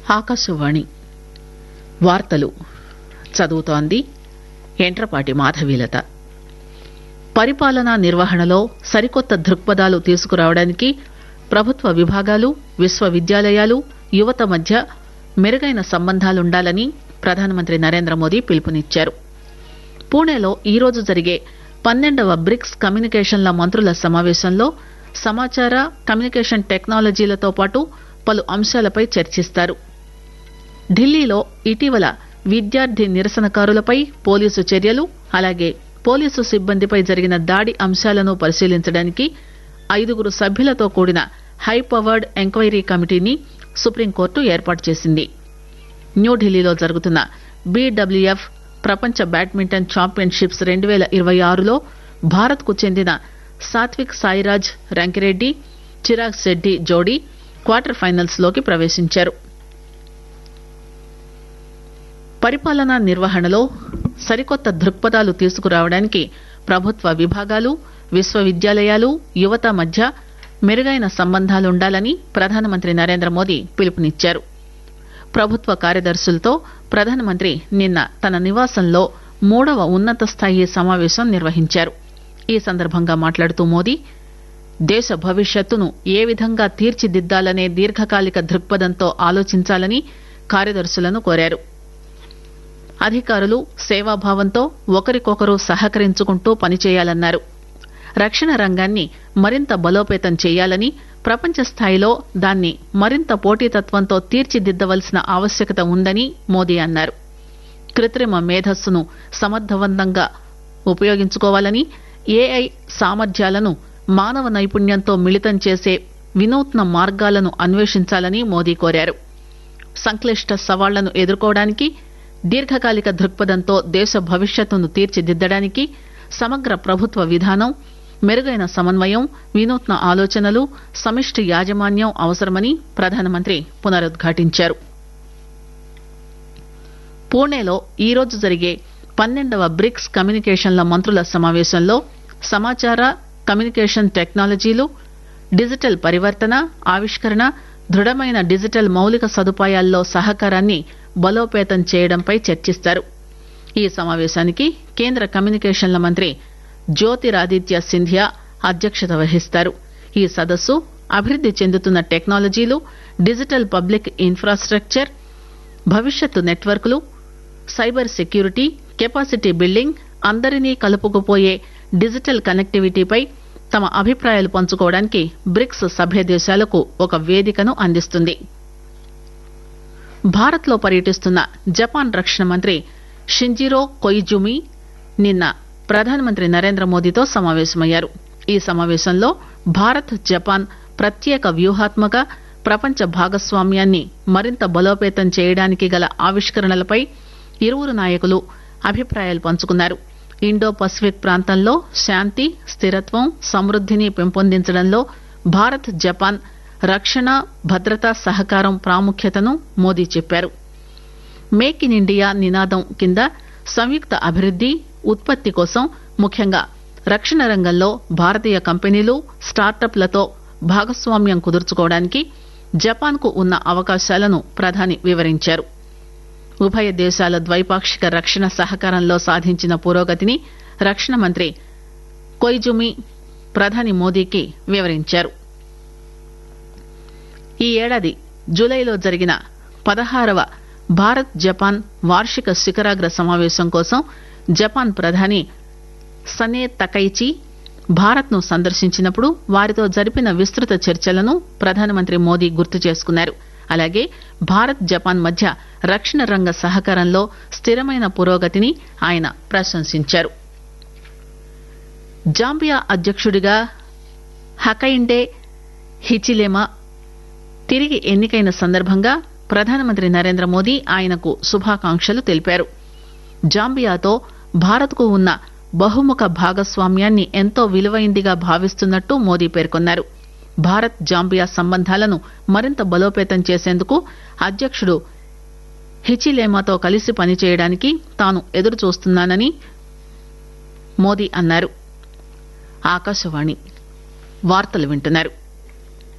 ఆకాశవాణి వార్తలు చదువుతోంది ఎంట్రపాటి మాధవీలత పరిపాలనా నిర్వహణలో సరికొత్త దృక్పథాలు తీసుకురావడానికి ప్రభుత్వ విభాగాలు విశ్వవిద్యాలయాలు యువత మధ్య మెరుగైన సంబంధాలుండాలని ప్రధానమంత్రి నరేంద్ర మోదీ పిలుపునిచ్చారు పూణేలో ఈరోజు జరిగే పన్నెండవ బ్రిక్స్ కమ్యూనికేషన్ల మంత్రుల సమావేశంలో సమాచార కమ్యూనికేషన్ టెక్నాలజీలతో పాటు పలు అంశాలపై చర్చిస్తారు ఢిల్లీలో ఇటీవల విద్యార్థి నిరసనకారులపై పోలీసు చర్యలు అలాగే పోలీసు సిబ్బందిపై జరిగిన దాడి అంశాలను పరిశీలించడానికి ఐదుగురు సభ్యులతో కూడిన హైపవర్డ్ ఎంక్వైరీ కమిటీని సుప్రీంకోర్టు ఏర్పాటు చేసింది న్యూఢిల్లీలో జరుగుతున్న బీడబ్ల్యూఎఫ్ ప్రపంచ బ్యాడ్మింటన్ ఛాంపియన్షిప్స్ రెండు పేల ఇరవై ఆరులో భారత్ కు చెందిన సాత్విక్ సాయిరాజ్ రంకిరెడ్డి చిరాగ్ శెడ్డి జోడీ క్వార్టర్ ఫైనల్స్ లోకి ప్రవేశించారు పరిపాలనా నిర్వహణలో సరికొత్త దృక్పథాలు తీసుకురావడానికి ప్రభుత్వ విభాగాలు విశ్వవిద్యాలయాలు యువత మధ్య మెరుగైన సంబంధాలుండాలని ప్రధానమంత్రి నరేంద్ర మోదీ పిలుపునిచ్చారు ప్రభుత్వ కార్యదర్శులతో ప్రధానమంత్రి నిన్న తన నివాసంలో మూడవ ఉన్నత స్థాయి సమావేశం నిర్వహించారు ఈ సందర్భంగా మాట్లాడుతూ మోదీ దేశ భవిష్యత్తును ఏ విధంగా తీర్చిదిద్దాలనే దీర్ఘకాలిక దృక్పథంతో ఆలోచించాలని కార్యదర్శులను కోరారు అధికారులు సేవాభావంతో ఒకరికొకరు సహకరించుకుంటూ పనిచేయాలన్నారు రక్షణ రంగాన్ని మరింత బలోపేతం చేయాలని ప్రపంచ స్థాయిలో దాన్ని మరింత పోటీతత్వంతో తీర్చిదిద్దవలసిన ఆవశ్యకత ఉందని మోదీ అన్నారు కృత్రిమ మేధస్సును సమర్థవంతంగా ఉపయోగించుకోవాలని ఏఐ సామర్థ్యాలను మానవ నైపుణ్యంతో మిళితం చేసే వినూత్న మార్గాలను అన్వేషించాలని మోదీ కోరారు సంక్లిష్ట సవాళ్లను ఎదుర్కోవడానికి దీర్ఘకాలిక దృక్పథంతో దేశ భవిష్యత్తును తీర్చిదిద్దడానికి సమగ్ర ప్రభుత్వ విధానం మెరుగైన సమన్వయం వినూత్న ఆలోచనలు సమిష్టి యాజమాన్యం అవసరమని ప్రధానమంత్రి పునరుద్ఘాటించారు పూణేలో ఈరోజు జరిగే పన్నెండవ బ్రిక్స్ కమ్యూనికేషన్ల మంత్రుల సమావేశంలో సమాచార కమ్యూనికేషన్ టెక్నాలజీలు డిజిటల్ పరివర్తన ఆవిష్కరణ దృఢమైన డిజిటల్ మౌలిక సదుపాయాల్లో సహకారాన్ని బలోపేతం చేయడంపై చర్చిస్తారు ఈ సమావేశానికి కేంద్ర కమ్యూనికేషన్ల మంత్రి జ్యోతిరాదిత్య సింధియా అధ్యక్షత వహిస్తారు ఈ సదస్సు అభివృద్ది చెందుతున్న టెక్నాలజీలు డిజిటల్ పబ్లిక్ ఇన్ఫ్రాస్ట్రక్చర్ భవిష్యత్తు నెట్వర్క్లు సైబర్ సెక్యూరిటీ కెపాసిటీ బిల్డింగ్ అందరినీ కలుపుకుపోయే డిజిటల్ కనెక్టివిటీపై తమ అభిప్రాయాలు పంచుకోవడానికి బ్రిక్స్ సభ్య దేశాలకు ఒక వేదికను అందిస్తుంది భారత్ లో పర్యటిస్తున్న జపాన్ రక్షణ మంత్రి షింజిరో కొయిజుమి నిన్న ప్రధానమంత్రి నరేంద్ర మోదీతో సమావేశమయ్యారు ఈ సమావేశంలో భారత్ జపాన్ ప్రత్యేక వ్యూహాత్మక ప్రపంచ భాగస్వామ్యాన్ని మరింత బలోపేతం చేయడానికి గల ఆవిష్కరణలపై ఇరువురు నాయకులు అభిప్రాయాలు పంచుకున్నారు ఇండో పసిఫిక్ ప్రాంతంలో శాంతి స్థిరత్వం సమృద్దిని పెంపొందించడంలో భారత్ జపాన్ రక్షణ భద్రతా సహకారం ప్రాముఖ్యతను మోదీ చెప్పారు మేక్ ఇన్ ఇండియా నినాదం కింద సంయుక్త అభివృద్ది ఉత్పత్తి కోసం ముఖ్యంగా రక్షణ రంగంలో భారతీయ కంపెనీలు స్టార్టప్లతో భాగస్వామ్యం కుదుర్చుకోవడానికి జపాన్ కు ఉన్న అవకాశాలను ప్రధాని వివరించారు ఉభయ దేశాల ద్వైపాక్షిక రక్షణ సహకారంలో సాధించిన పురోగతిని రక్షణ మంత్రి కొయిజుమి ప్రధాని మోదీకి వివరించారు ఈ ఏడాది జూలైలో జరిగిన పదహారవ భారత్ జపాన్ వార్షిక శిఖరాగ్ర సమావేశం కోసం జపాన్ ప్రధాని సనే తకైచి భారత్ ను సందర్శించినప్పుడు వారితో జరిపిన విస్తృత చర్చలను ప్రధానమంత్రి మోదీ గుర్తు చేసుకున్నారు అలాగే భారత్ జపాన్ మధ్య రక్షణ రంగ సహకారంలో స్థిరమైన పురోగతిని ఆయన ప్రశంసించారు జాంబియా అధ్యక్షుడిగా హకైండే హిచిలేమా తిరిగి ఎన్నికైన సందర్భంగా ప్రధానమంత్రి నరేంద్ర మోదీ ఆయనకు శుభాకాంక్షలు తెలిపారు జాంబియాతో భారత్ కు ఉన్న బహుముఖ భాగస్వామ్యాన్ని ఎంతో విలువైందిగా భావిస్తున్నట్టు మోదీ పేర్కొన్నారు భారత్ జాంబియా సంబంధాలను మరింత బలోపేతం చేసేందుకు అధ్యక్షుడు హిచిలేమాతో కలిసి పనిచేయడానికి తాను ఎదురు చూస్తున్నానని మోదీ అన్నారు ఆకాశవాణి వార్తలు వింటున్నారు